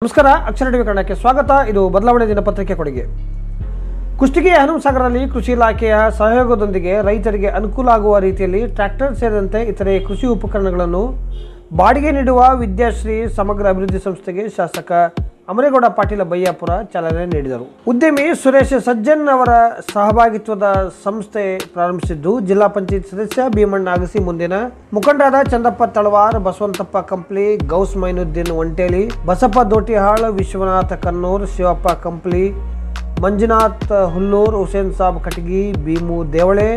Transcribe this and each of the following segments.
ನಮಸ್ಕಾರ ಅಕ್ಷರ ಟಿವಿ ಕನ್ನಡಕ್ಕೆ ಸ್ವಾಗತ ಇದು ಬದಲಾವಣೆ ದಿನಪತ್ರಿಕೆ ಕೊಡುಗೆ ಕುಷ್ಟಗಿಯ ಹನುಮಸಾಗರದಲ್ಲಿ ಕೃಷಿ ಇಲಾಖೆಯ ಸಹಯೋಗದೊಂದಿಗೆ ರೈತರಿಗೆ ಅನುಕೂಲ ಆಗುವ ರೀತಿಯಲ್ಲಿ ಟ್ರ್ಯಾಕ್ಟರ್ ಸೇರಿದಂತೆ ಇತರೆ ಕೃಷಿ ಉಪಕರಣಗಳನ್ನು ಬಾಡಿಗೆ ನೀಡುವ ವಿದ್ಯಾಶ್ರೀ ಸಮಗ್ರ ಅಭಿವೃದ್ಧಿ ಸಂಸ್ಥೆಗೆ ಶಾಸಕ ಅಮರೇಗೌಡ ಪಾಟೀಲ ಬಯ್ಯಾಪುರ ಚಾಲನೆ ನೀಡಿದರು ಉದ್ಯಮಿ ಸುರೇಶ್ ಸಜ್ಜನ್ ಅವರ ಸಹಭಾಗಿತ್ವದ ಸಂಸ್ಥೆ ಪ್ರಾರಂಭಿಸಿದ್ದು ಜಿಲ್ಲಾ ಪಂಚಾಯತ್ ಸದಸ್ಯ ಭೀಮಣ್ಣ ಅಗಸಿ ಮುಂದಿನ ಮುಖಂಡರಾದ ಚಂದಪ್ಪ ತಳವಾರ್ ಬಸವಂತಪ್ಪ ಕಂಪ್ಲಿ ಗೌಸ್ ಮೈನುದ್ದೀನ್ ಒಂಟೇಲಿ ಬಸಪ್ಪ ದೋಟಿಹಾಳ್ ವಿಶ್ವನಾಥ ಕನ್ನೂರ್ ಶಿವಪ್ಪ ಕಂಪ್ಲಿ ಮಂಜುನಾಥ್ ಹುಲ್ಲೂರ್ ಹುಸೇನ್ ಸಾಬ್ ಕಟಗಿ ಭೀಮು ದೇವಳೆ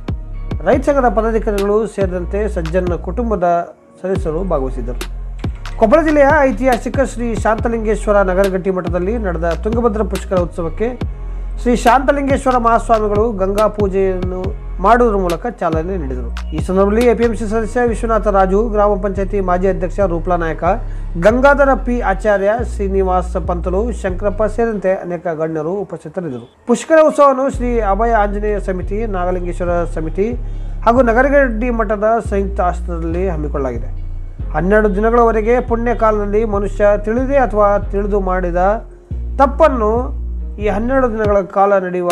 ರೈತ ಸಂಘದ ಪದಾಧಿಕಾರಿಗಳು ಸೇರಿದಂತೆ ಸಜ್ಜನ್ ಕುಟುಂಬದ ಸದಸ್ಯರು ಭಾಗವಹಿಸಿದ್ದರು ಕೊಪ್ಪಳ ಜಿಲ್ಲೆಯ ಐತಿಹಾಸಿಕ ಶ್ರೀ ಶಾಂತಲಿಂಗೇಶ್ವರ ನಗರಗಟ್ಟಿ ಮಠದಲ್ಲಿ ನಡೆದ ತುಂಗಭದ್ರಾ ಪುಷ್ಕರ ಉತ್ಸವಕ್ಕೆ ಶ್ರೀ ಶಾಂತಲಿಂಗೇಶ್ವರ ಮಹಾಸ್ವಾಮಿಗಳು ಗಂಗಾ ಪೂಜೆಯನ್ನು ಮಾಡುವುದರ ಮೂಲಕ ಚಾಲನೆ ನೀಡಿದರು ಈ ಸಂದರ್ಭದಲ್ಲಿ ಎಪಿಎಂಸಿ ಸದಸ್ಯ ವಿಶ್ವನಾಥ ರಾಜು ಗ್ರಾಮ ಪಂಚಾಯತಿ ಮಾಜಿ ಅಧ್ಯಕ್ಷ ರೂಪ್ಲಾ ನಾಯಕ ಗಂಗಾಧರ ಪಿ ಆಚಾರ್ಯ ಶ್ರೀನಿವಾಸ ಪಂತಲು ಶಂಕರಪ್ಪ ಸೇರಿದಂತೆ ಅನೇಕ ಗಣ್ಯರು ಉಪಸ್ಥಿತರಿದ್ದರು ಪುಷ್ಕರ ಉತ್ಸವವನ್ನು ಶ್ರೀ ಅಭಯ ಆಂಜನೇಯ ಸಮಿತಿ ನಾಗಲಿಂಗೇಶ್ವರ ಸಮಿತಿ ಹಾಗೂ ನಗರಗಡ್ಡಿ ಮಠದ ಸಂಯುಕ್ತ ಆಶ್ರಯದಲ್ಲಿ ಹಮ್ಮಿಕೊಳ್ಳಲಾಗಿದೆ ಹನ್ನೆರಡು ದಿನಗಳವರೆಗೆ ಪುಣ್ಯ ಕಾಲದಲ್ಲಿ ಮನುಷ್ಯ ತಿಳಿದೇ ಅಥವಾ ತಿಳಿದು ಮಾಡಿದ ತಪ್ಪನ್ನು ಈ ಹನ್ನೆರಡು ದಿನಗಳ ಕಾಲ ನಡೆಯುವ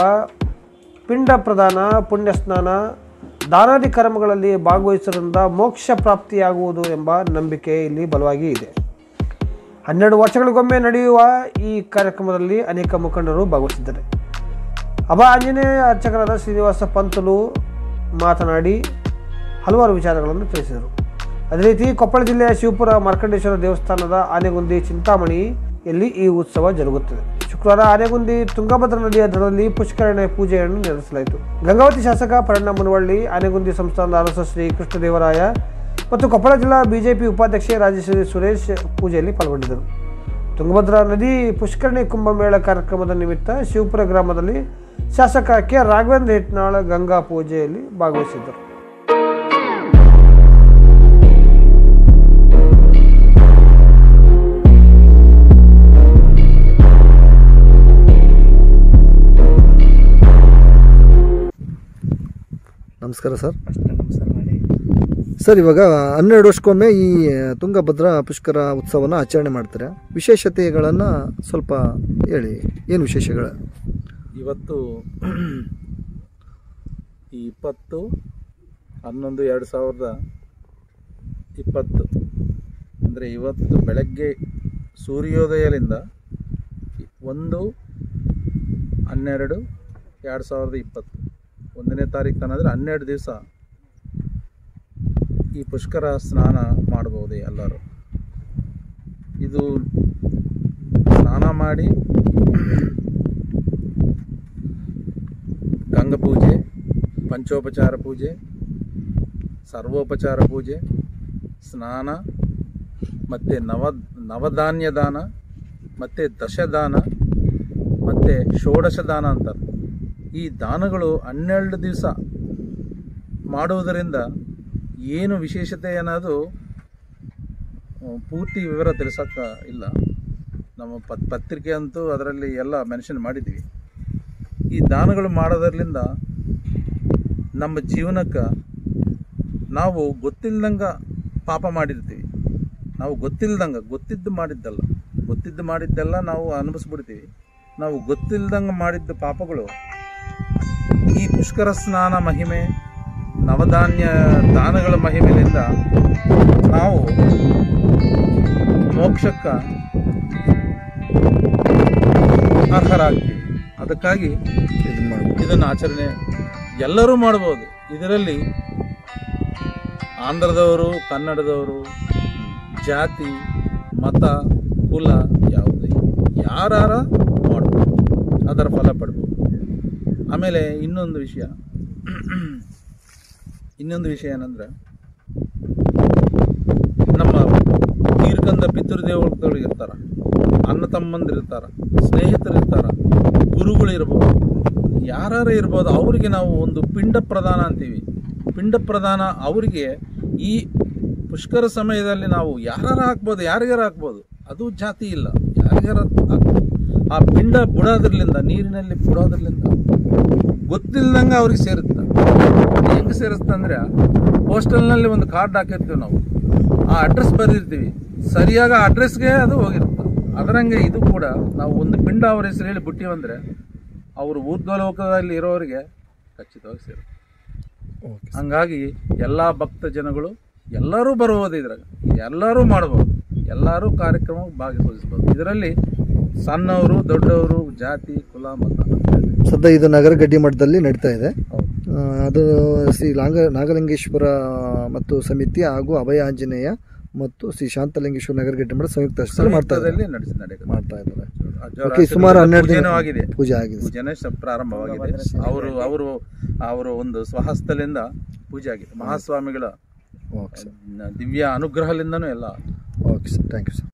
ಪಿಂಡ ಪ್ರದಾನ ಪುಣ್ಯ ಸ್ನಾನ ದಾನಾದಿ ಕರ್ಮಗಳಲ್ಲಿ ಭಾಗವಹಿಸುವುದರಿಂದ ಮೋಕ್ಷ ಪ್ರಾಪ್ತಿಯಾಗುವುದು ಎಂಬ ನಂಬಿಕೆ ಇಲ್ಲಿ ಬಲವಾಗಿ ಇದೆ ಹನ್ನೆರಡು ವರ್ಷಗಳಿಗೊಮ್ಮೆ ನಡೆಯುವ ಈ ಕಾರ್ಯಕ್ರಮದಲ್ಲಿ ಅನೇಕ ಮುಖಂಡರು ಭಾಗವಹಿಸಿದ್ದಾರೆ ಅಭ ಆಂಜನೇಯ ಅರ್ಚಕರಾದ ಶ್ರೀನಿವಾಸ ಪಂತಲು ಮಾತನಾಡಿ ಹಲವಾರು ವಿಚಾರಗಳನ್ನು ತಿಳಿಸಿದರು ಅದೇ ರೀತಿ ಕೊಪ್ಪಳ ಜಿಲ್ಲೆಯ ಶಿವಪುರ ಮಾರ್ಕಂಡೇಶ್ವರ ದೇವಸ್ಥಾನದ ಆನೆಗುಂದಿ ಚಿಂತಾಮಣಿಯಲ್ಲಿ ಈ ಉತ್ಸವ ಜರುಗುತ್ತದೆ ಶುಕ್ರವಾರ ಆನೆಗುಂದಿ ತುಂಗಭದ್ರಾ ನದಿಯ ದಡದಲ್ಲಿ ಪುಷ್ಕರಣೆ ಪೂಜೆಯನ್ನು ನಡೆಸಲಾಯಿತು ಗಂಗಾವತಿ ಶಾಸಕ ಪರಣ್ಣ ಮುನವಳ್ಳಿ ಆನೆಗುಂದಿ ಸಂಸ್ಥಾನದ ಅರಸ ಶ್ರೀ ಕೃಷ್ಣದೇವರಾಯ ಮತ್ತು ಕೊಪ್ಪಳ ಜಿಲ್ಲಾ ಬಿಜೆಪಿ ಉಪಾಧ್ಯಕ್ಷೆ ರಾಜಶ್ರೀ ಸುರೇಶ್ ಪೂಜೆಯಲ್ಲಿ ಪಾಲ್ಗೊಂಡಿದ್ದರು ತುಂಗಭದ್ರಾ ನದಿ ಪುಷ್ಕರಣಿ ಕುಂಭಮೇಳ ಕಾರ್ಯಕ್ರಮದ ನಿಮಿತ್ತ ಶಿವಪುರ ಗ್ರಾಮದಲ್ಲಿ ಶಾಸಕ ಕೆ ರಾಘವೇಂದ್ರ ಹಿಟ್ನಾಳ್ ಗಂಗಾ ಪೂಜೆಯಲ್ಲಿ ಭಾಗವಹಿಸಿದ್ದರು ನಮಸ್ಕಾರ ಸರ್ ನಮಸ್ಕಾರ ಮಾಡಿ ಸರ್ ಇವಾಗ ಹನ್ನೆರಡು ವರ್ಷಕ್ಕೊಮ್ಮೆ ಈ ತುಂಗಭದ್ರಾ ಪುಷ್ಕರ ಉತ್ಸವನ ಆಚರಣೆ ಮಾಡ್ತಾರೆ ವಿಶೇಷತೆಗಳನ್ನು ಸ್ವಲ್ಪ ಹೇಳಿ ಏನು ವಿಶೇಷಗಳು ಇವತ್ತು ಈ ಇಪ್ಪತ್ತು ಹನ್ನೊಂದು ಎರಡು ಸಾವಿರದ ಇಪ್ಪತ್ತು ಅಂದರೆ ಇವತ್ತು ಬೆಳಗ್ಗೆ ಸೂರ್ಯೋದಯದಿಂದ ಒಂದು ಹನ್ನೆರಡು ಎರಡು ಸಾವಿರದ ಇಪ್ಪತ್ತು ಒಂದನೇ ತಾರೀಕು ತನಕ ಹನ್ನೆರಡು ದಿವಸ ಈ ಪುಷ್ಕರ ಸ್ನಾನ ಮಾಡಬಹುದು ಎಲ್ಲರೂ ಇದು ಸ್ನಾನ ಮಾಡಿ ಗಂಗ ಪೂಜೆ ಪಂಚೋಪಚಾರ ಪೂಜೆ ಸರ್ವೋಪಚಾರ ಪೂಜೆ ಸ್ನಾನ ಮತ್ತು ನವ ನವಧಾನ್ಯ ದಾನ ಮತ್ತು ದಶದಾನ ಮತ್ತು ಷೋಡಶ ದಾನ ಅಂತಾರೆ ಈ ದಾನಗಳು ಹನ್ನೆರಡು ದಿವಸ ಮಾಡುವುದರಿಂದ ಏನು ವಿಶೇಷತೆ ಅನ್ನೋದು ಆ, ಪೂರ್ತಿ ವಿವರ ತಿಳಿಸೋಕ್ಕೆ ಇಲ್ಲ ನಮ್ಮ ಪತ್ ಪತ್ರಿಕೆ ಅಂತೂ ಅದರಲ್ಲಿ ಎಲ್ಲ ಮೆನ್ಷನ್ ಮಾಡಿದ್ದೀವಿ ಈ ದಾನಗಳು ಮಾಡೋದ್ರಲ್ಲಿಂದ ನಮ್ಮ ಜೀವನಕ್ಕೆ ನಾವು ಗೊತ್ತಿಲ್ದಂಗೆ ಪಾಪ ಮಾಡಿರ್ತೀವಿ ನಾವು ಗೊತ್ತಿಲ್ದಂಗೆ ಗೊತ್ತಿದ್ದು ಮಾಡಿದ್ದಲ್ಲ ಗೊತ್ತಿದ್ದು ಮಾಡಿದ್ದೆಲ್ಲ ನಾವು ಅನುಭವಿಸ್ಬಿಡ್ತೀವಿ ನಾವು ಗೊತ್ತಿಲ್ದಂಗೆ ಮಾಡಿದ್ದ ಪಾಪಗಳು ಈ ಪುಷ್ಕರ ಸ್ನಾನ ಮಹಿಮೆ ನವಧಾನ್ಯ ದಾನಗಳ ಮಹಿಮೆಯಿಂದ ನಾವು ಮೋಕ್ಷಕ್ಕೆ ಅರ್ಹರಾಗ್ತೀವಿ ಅದಕ್ಕಾಗಿ ಇದನ್ನು ಮಾಡ್ಬೋದು ಇದನ್ನು ಆಚರಣೆ ಎಲ್ಲರೂ ಮಾಡ್ಬೋದು ಇದರಲ್ಲಿ ಆಂಧ್ರದವರು ಕನ್ನಡದವರು ಜಾತಿ ಮತ ಕುಲ ಯಾವುದೇ ಯಾರಾರ ಮಾಡ್ಬೋದು ಅದರ ಫಲ ಪಡ್ಬೋದು ಆಮೇಲೆ ಇನ್ನೊಂದು ವಿಷಯ ಇನ್ನೊಂದು ವಿಷಯ ಏನಂದ್ರೆ ನಮ್ಮ ತೀರ್ಕಂದ ಪಿತೃದೇವಗಳು ಇರ್ತಾರ ಅಣ್ಣ ತಮ್ಮಂದಿರು ಇರ್ತಾರ ಸ್ನೇಹಿತರು ಇರ್ತಾರ ಗುರುಗಳು ಇರ್ಬೋದು ಯಾರು ಇರ್ಬೋದು ಅವರಿಗೆ ನಾವು ಒಂದು ಪಿಂಡ ಪ್ರದಾನ ಅಂತೀವಿ ಪಿಂಡ ಪ್ರದಾನ ಅವರಿಗೆ ಈ ಪುಷ್ಕರ ಸಮಯದಲ್ಲಿ ನಾವು ಯಾರು ಹಾಕ್ಬೋದು ಯಾರಿಗಾರ ಹಾಕ್ಬೋದು ಅದು ಜಾತಿ ಇಲ್ಲ ಯಾರಿಗಾರ ಹಾಕ್ಬೋದು ಆ ಪಿಂಡ ಬಿಡೋದ್ರಲಿಂದ ನೀರಿನಲ್ಲಿ ಬಿಡೋದ್ರಲಿಂದ ಗೊತ್ತಿಲ್ದಂಗೆ ಅವ್ರಿಗೆ ಸೇರುತ್ತೆ ಅದು ಹೆಂಗೆ ಸೇರಿಸ್ತ ಅಂದ್ರೆ ಪೋಸ್ಟಲ್ನಲ್ಲಿ ಒಂದು ಕಾರ್ಡ್ ಹಾಕಿರ್ತೀವಿ ನಾವು ಆ ಅಡ್ರೆಸ್ ಬರೆದಿರ್ತೀವಿ ಸರಿಯಾಗಿ ಆ ಅಡ್ರೆಸ್ಗೆ ಅದು ಹೋಗಿರುತ್ತೆ ಅದರಂಗೆ ಇದು ಕೂಡ ನಾವು ಒಂದು ಪಿಂಡ ಅವರ ಹೆಸರು ಹೇಳಿ ಬಿಟ್ಟಿವಂದ್ರೆ ಅವರು ಊರ್ಧ್ವಲೋಕದಲ್ಲಿ ಇರೋರಿಗೆ ಖಚಿತವಾಗಿ ಸೇರುತ್ತೆ ಓಕೆ ಹಂಗಾಗಿ ಎಲ್ಲ ಭಕ್ತ ಜನಗಳು ಎಲ್ಲರೂ ಬರಬಹುದು ಇದ್ರಾಗ ಎಲ್ಲರೂ ಮಾಡ್ಬೋದು ಎಲ್ಲರೂ ಕಾರ್ಯಕ್ರಮ ಭಾಗವಹಿಸ್ಬೋದು ಇದರಲ್ಲಿ ಸಣ್ಣವರು ದೊಡ್ಡವರು ಜಾತಿ ಕುಲ ಮತ ಅಂತ ಹೇಳಿ. ಸದ್ಯ ಇದು ನಗರ ಗಡ್ಡಿ ಮಠದಲ್ಲಿ ನಡೀತಾ ಇದೆ ಹೌದು. ಆ, ಅದು ಶ್ರೀ ಲಾಂಗ ನಾಗಲಿಂಗೇಶ್ವರ ಮತ್ತು ಸಮಿತಿ ಹಾಗೂ ಅಭಯ ಆಂಜನೇಯ ಮತ್ತು ಶ್ರೀ ಶಾಂತಲಿಂಗೇಶ್ವರ ನಗರ ಗಡ್ಡಿ ಮಠ ಸಂಯುಕ್ತ ಆಶ್ರಯದಲ್ಲಿ ಮಾಡ್ತಾ ಇದ್ದಾರೆ ಸಂಯುಕ್ತದಲ್ಲಿ ನಡೆಸಿ ನಡೆಯುತ್ತೆ ಮಾಡ್ತಾ ಇದ್ದಾರೆ ಅಜ್ಜವರ ಓಕೆ ಸುಮಾರು ಹನ್ನೆರಡು ದಿನ ಪೂಜೆನೂ ಆಗಿದೆ ಪೂಜೆ ಆಗಿದೆ ಪೂಜೆನೇ ಸ- ಪ್ರಾರಂಭವಾಗಿದೆ ಅವರು ಅವರು ಅವರು ಒಂದು ಸ್ವಹಸ್ತಲಿಂದ ಪೂಜೆ ಆಗಿದೆ ಮಹಾಸ್ವಾಮಿಗಳ ಓಕೆ ಸರ್ ದಿವ್ಯ ಅನುಗ್ರಹಲಿಂದನೂ ಎಲ್ಲ okay sir thank you sir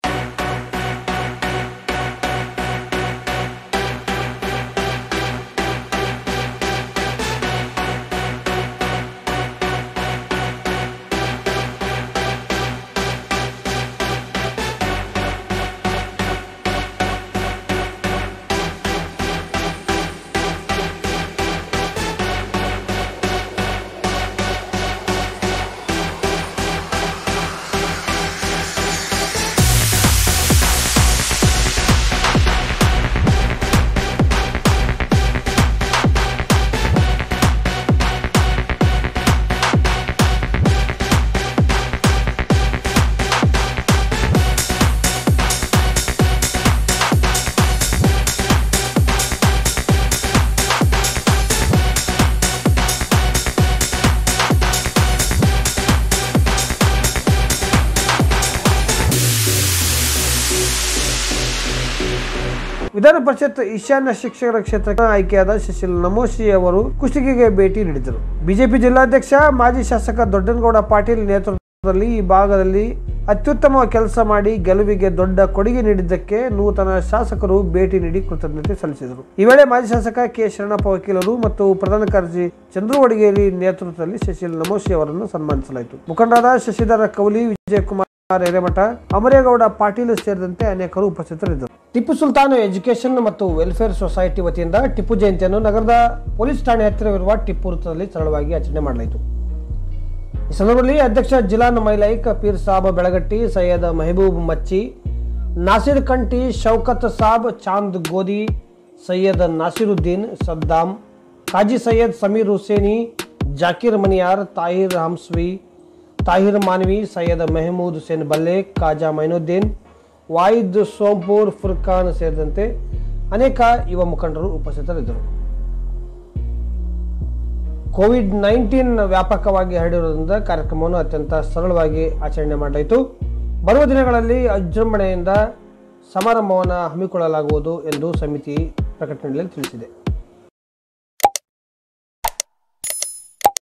Vidhana Parishat ಈಶಾನ್ಯ ಶಿಕ್ಷಕರ ಕ್ಷೇತ್ರಕ್ಕೆ ಆಯ್ಕೆಯಾದ ಸುಶೀಲ್ ನಮೋಶಿ ಅವರು ಕುಷ್ಟಗಿಗೆ ಭೇಟಿ ನೀಡಿದರು ಬಿಜೆಪಿ ಜಿಲ್ಲಾಧ್ಯಕ್ಷ ಮಾಜಿ ಶಾಸಕ ದೊಡ್ಡನಗೌಡ ಪಾಟೀಲ್ ನೇತೃತ್ವದಲ್ಲಿ ಈ ಭಾಗದಲ್ಲಿ ಅತ್ಯುತ್ತಮ ಕೆಲಸ ಮಾಡಿ ಗೆಲುವಿಗೆ ದೊಡ್ಡ ಕೊಡುಗೆ ನೀಡಿದ್ದಕ್ಕೆ ನೂತನ ಶಾಸಕರು ಭೇಟಿ ನೀಡಿ ಕೃತಜ್ಞತೆ ಸಲ್ಲಿಸಿದರು ಈ ವೇಳೆ ಮಾಜಿ ಶಾಸಕ ಕೆ ಶರಣಪ್ಪ ವಕೀಲರು ಮತ್ತು ಪ್ರಧಾನ ಕಾರ್ಯದರ್ಶಿ ಚಂದ್ರು ವಡಗೇರಿ ನೇತೃತ್ವದಲ್ಲಿ ಸುಶೀಲ್ ನಮೋಶಿ ಅವರನ್ನು ಸನ್ಮಾನಿಸಲಾಯಿತು ಮುಖಂಡರಾದ ಶಶಿಧರ ಕೌಲಿ ವಿಜಯಕುಮಾರ್ ಹಿರೇಮಠ ಅಮರೇಗೌಡ ಪಾಟೀಲ್ ಸೇರಿದಂತೆ ಅನೇಕರು ಉಪಸ್ಥಿತರಿದ್ದರು ಟಿಪ್ಪು ಸುಲ್ತಾನ್ ಎಜುಕೇಷನ್ ಮತ್ತು ವೆಲ್ಫೇರ್ ಸೊಸೈಟಿ ವತಿಯಿಂದ ಟಿಪ್ಪು ಜಯಂತಿಯನ್ನು ನಗರದ ಪೊಲೀಸ್ ಠಾಣೆ ಹತ್ತಿರವಿರುವ ಟಿಪ್ಪು ವೃತ್ತದಲ್ಲಿ ಸರಳವಾಗಿ ಆಚರಣೆ ಮಾಡಲಾಯಿತು ಈ ಸಂದರ್ಭದಲ್ಲಿ ಅಧ್ಯಕ್ಷ ಜಿಲಾನ್ ಮೈಲೈಕ್ ಪೀರ್ ಸಾಬ್ ಬೆಳಗಟ್ಟಿ ಸೈಯದ್ ಮೆಹಬೂಬ್ ಮಚ್ಚಿ ನಾಸಿರ್ ಕಂಟಿ ಶೌಕತ್ ಸಾಬ್ ಚಾಂದ್ ಗೋದಿ ಸೈಯದ್ ನಾಸಿರುದ್ದೀನ್ ಸದ್ದಾಂ ಕಾಜಿ ಸೈಯದ್ ಸಮೀರ್ ಹುಸೇನಿ ಜಾಕೀರ್ ಮನಿಯಾರ್ ತಾಹಿರ್ ಹಮ್ಸ್ವಿ ತಾಹಿರ್ ಮಾನ್ವಿ ಸೈಯದ್ ಮೆಹಮೂದ್ ಹುಸೇನ್ ಬಲ್ಲೆ ಖಾಜಾ ಮೈನುದ್ದೀನ್ ವಾಯಿದ್ ಸೋಂಪೂರ್ ಫುರ್ಖಾನ್ ಸೇರಿದಂತೆ ಅನೇಕ ಯುವ ಮುಖಂಡರು ಉಪಸ್ಥಿತರಿದ್ದರು ಕೋವಿಡ್ ನೈನ್ಟೀನ್ ವ್ಯಾಪಕವಾಗಿ ಹರಡಿರುವುದರಿಂದ ಕಾರ್ಯಕ್ರಮವನ್ನು ಅತ್ಯಂತ ಸರಳವಾಗಿ ಆಚರಣೆ ಮಾಡಲಾಯಿತು ಬರುವ ದಿನಗಳಲ್ಲಿ ವಿಜೃಂಭಣೆಯಿಂದ ಸಮಾರಂಭವನ್ನು ಹಮ್ಮಿಕೊಳ್ಳಲಾಗುವುದು ಎಂದು ಸಮಿತಿ ಪ್ರಕಟಣೆಯಲ್ಲಿ ತಿಳಿಸಿದೆ